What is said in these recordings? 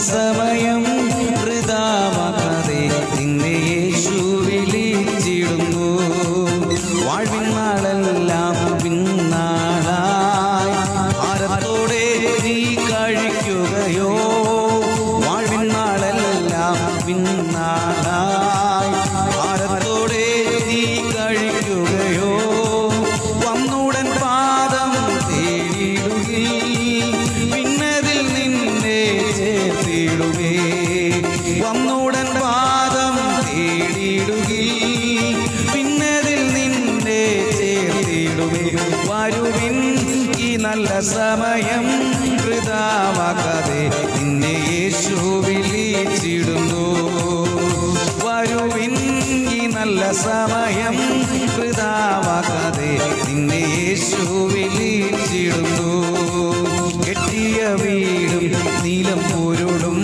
സമയം വൃതാവാക്കാതെ നിന്നെ യേശു വിളിച്ചിടുന്നു വാഴ്വിൻ നാളെല്ലാം പിന്നാളായി ഭാരത്തോടെ നീ കഴിക്കുകയോ വാഴ്വിൻ നാളെല്ലാം പിന്നാളായി ഭാരത്തോടെ നീ കഴിക്കുകയോ വന്നുടൻ പാദം തേടിയിടുകി പിന്നതിൽ നിന്നെ ചേർത്തിടുകേ വന്നുടൻ പാദം തേടിയിടുകി പിന്നതിൽ നിന്നെ ചേർത്തിടുകേ വരുവിൻ ഈ നല്ല സമയം വൃതാവാക്കാതെ നിന്നെ യേശു വിളിച്ചിടുന്നു വരുവിൻ ഈ നല്ല സമയം വൃതാവാക്കാതെ നിന്നെ യേശു വിളിച്ചിടുന്നു കെട്ടിയ വീടും നീലം പൊരുളും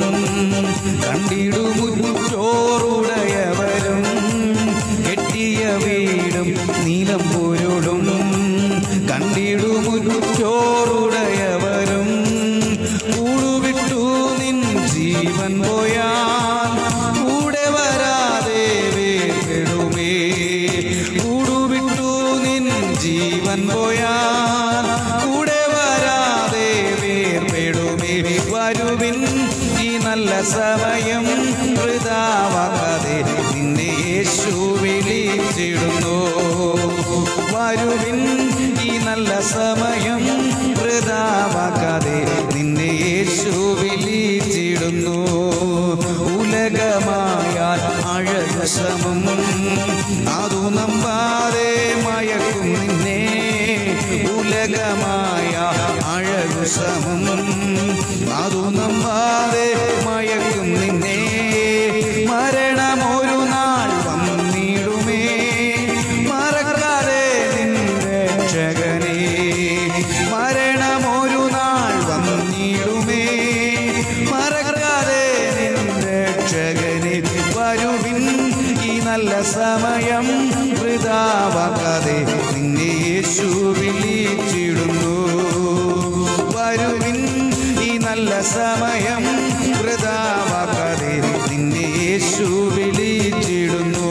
കണ്ടിടുമുറ്റോറുടയവരും കെട്ടിയ വീടും നീലം പൊരുളും കണ്ടിടുമുറ്റോറുടയവരും കൂടുവിട്ടു നിൻ ജീവൻ പോയാൽ കൂടെ വരാതെ വേർപെടുമേ കൂടുവിട്ടു നിൻ ജീവൻ പോയാൽ കൂടെ വരാതെ വേർപെടുമേ വരുവിൻ ഈ നല്ല സമയം വൃതാവാക്കാതെ നിന്നെ യേശു വിളിച്ചിടുന്നു വരുവിൻ ഈ നല്ല സമയം വൃതാവാക്കാതെ നിന്നെ യേശു വിളിച്ചിടുന്നു ഉലകമായാൽ അഴകശമം അതു നമ്പാതെ മയക്കും നിന്നെ ഉലകമായ അഴകുശമം അതു നമ്പാതെ മയക്കും നിന്നെ മരണമൊരു നാൾ വന്നിടുമേ മറക്കാതെ നിന്റെ രക്ഷകനെ മരണമൊരു നാൾ വന്നിടുമേ മറക്കാതെ നിന്റെ രക്ഷകനെ വരുവിൻ ഈ നല്ല സമയം വൃതാവാക്കാതെ നിന്നെ യേശു വിളിച്ചിടുന്നു വരുവിൻ ഈ നല്ല സമയം വൃതാവാക്കാതെ നിന്നെ യേശു വിളിച്ചിടുന്നു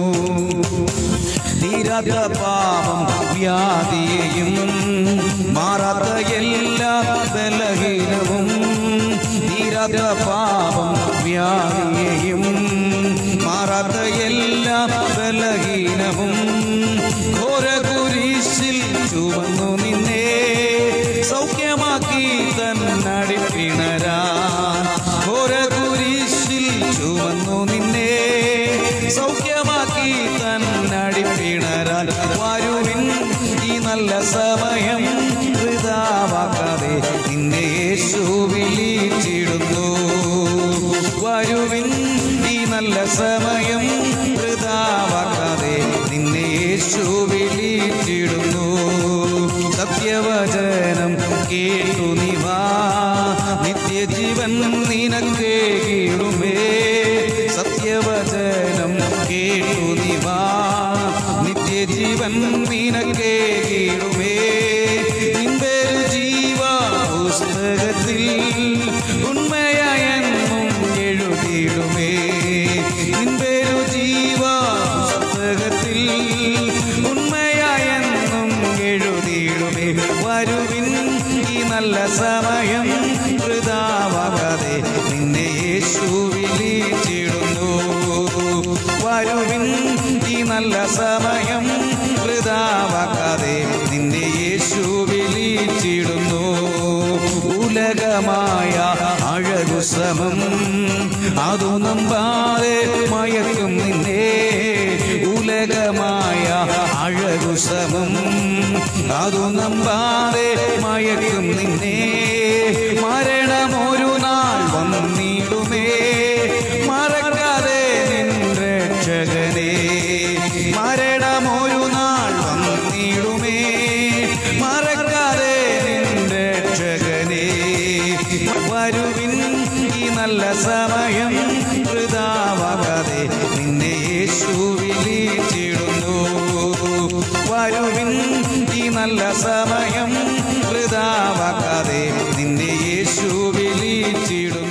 തീരാത്ത പാപം വ്യാധിയെയും മാറാത്ത എല്ലാ ബലഹീനവും തീരാത്ത പാപം വ്യാധിയെയും മാറാത്ത എല്ലാ ബലഹീനവും ഘോര കുരിശിൽ ചുവന്നു നിന്നെ സൗഖ്യമാക്കി തന്നടിപ്പിണരാ ഘോര കുരിശിൽ ചുവന്നു നിന്നെ സൗഖ്യമാക്കി തന്നടിപ്പിണരാൽ വരുവിൻ ഈ നല്ല സമയം വൃതാവാക്കാതെ നിന്നെ യേശു വിളിച്ചിടുന്നു വരുവിൻ ഈ നല്ല സമയം വൃതാവാക്കാതെ നിന്നെ യേശു വിളിച്ചിടുന്നു സത്യവചനം കേട്ടു നിവാ നിത്യജീവൻ നിനക്ക് കീഴുമേ സത്യവചനം കേട്ടു നിവാ നിത്യജീവൻ നിനക്ക് കീഴുമേ നിന്റെ ജീവ പുസ്തകത്തിൽ ഉണ്മയായെന്നും എഴുതിയിടുമേ നിന്റെ ജീവ പുസ്തകത്തിൽ ഉണ്മയായെന്നും എഴുതിയിടുമേ വരുവിൻ ഈ നല്ല സമയം വൃതാവാകാതെ നിന്നെ യേശു വിളിച്ചിടുന്നു വരുവിൻ ഈ നല്ല സമയം വൃതാവാക്കാതെ നിന്നെ യേശു വിളിച്ചിടുന്നു ഉലകമായ അഴകു സമം അതു നമ്പാതെ മയക്കും നിന്നെ ഉലകമായ അഴകു സമം അതു നമ്പാതെ മയക്കും നിന്നെ മരണമൊരു നാൾ വന്നിടുമേ മറക്കാതെ നിൻ രക്ഷകനെ മരണമൊരു നാൾ വന്നിടുമേ മറക്കാതെ നിൻ രക്ഷകനെ വരുവിൻ ഈ നല്ല സമയം വൃതാവാകാതെ നിന്നെ യേശു വിളിച്ചിടുന്നു വരുവിൻ ഈ നല്ല സമയം വൃതാവാക്കാതെ നിന്നെ യേശു വിളിച്ചിടുന്നു